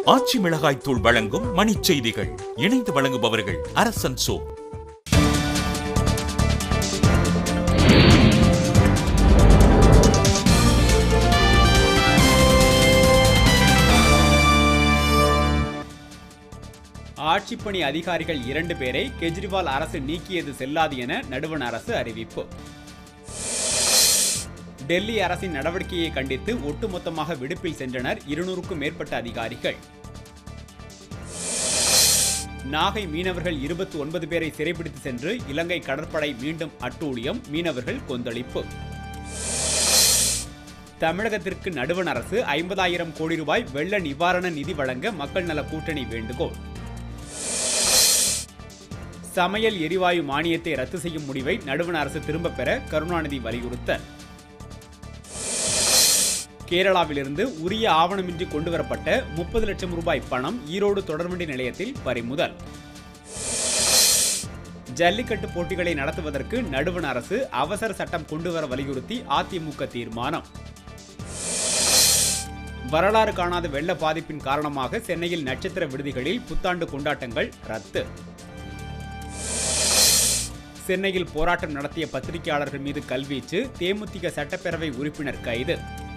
ஆச்சி மிளகாய் தூள் வழங்கும் மணிச் செய்திகள் இணைந்து வழங்குபவர்கள் அரசன் சோ ஆட்சிப்பணி அதிகாரிகள் இரண்டு பேரை கெஜ்ரிவால் அரசு நீக்கியது செல்லாது என நடுவண் அரசு அறிவிப்பு டெல்லி அரசின் நடவடிக்கையை கண்டித்து ஒட்டுமொத்தமாக விடுப்பில் சென்றனர் இருநூறுக்கும் மேற்பட்ட அதிகாரிகள் நாகை மீனவர்கள் இருபத்தி ஒன்பது பேரை சிறைப்பிடித்து சென்று இலங்கை கடற்படை மீண்டும் அட்டூழியம் மீனவர்கள் கொந்தளிப்பு தமிழகத்திற்கு நடுவண் அரசு ஐம்பதாயிரம் கோடி ரூபாய் வெள்ள நிவாரண நிதி வழங்க மக்கள் நல கூட்டணி வேண்டுகோள் சமையல் எரிவாயு மானியத்தை ரத்து செய்யும் முடிவை நடுவண் அரசு திரும்பப் பெற கருணாநிதி வலியுறுத்தல் கேரளாவிலிருந்து உரிய ஆவணமின்றி கொண்டுவரப்பட்ட முப்பது லட்சம் ரூபாய் பணம் ஈரோடு தொடர்வண்டி நிலையத்தில் பறிமுதல் ஜல்லிக்கட்டு போட்டிகளை நடத்துவதற்கு நடுவண் அரசு அவசர சட்டம் கொண்டுவர வலியுறுத்தி அதிமுக தீர்மானம் வரலாறு காணாத வெள்ள பாதிப்பின் காரணமாக சென்னையில் நட்சத்திர விடுதிகளில் புத்தாண்டு கொண்டாட்டங்கள் ரத்து சென்னையில் போராட்டம் நடத்திய பத்திரிகையாளர்கள் மீது கல்வீச்சு தேமுதிக சட்டப்பேரவை உறுப்பினர் கைது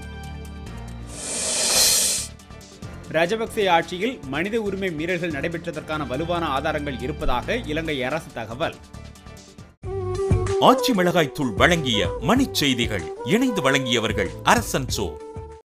ராஜபக்சே ஆட்சியில் மனித உரிமை மீறல்கள் நடைபெற்றதற்கான வலுவான ஆதாரங்கள் இருப்பதாக இலங்கை அரசு தகவல் ஆச்சி மிளகாய் தூள் வழங்கிய மணிச் செய்திகள் இணைந்து வழங்கியவர்கள் அரசன் சோ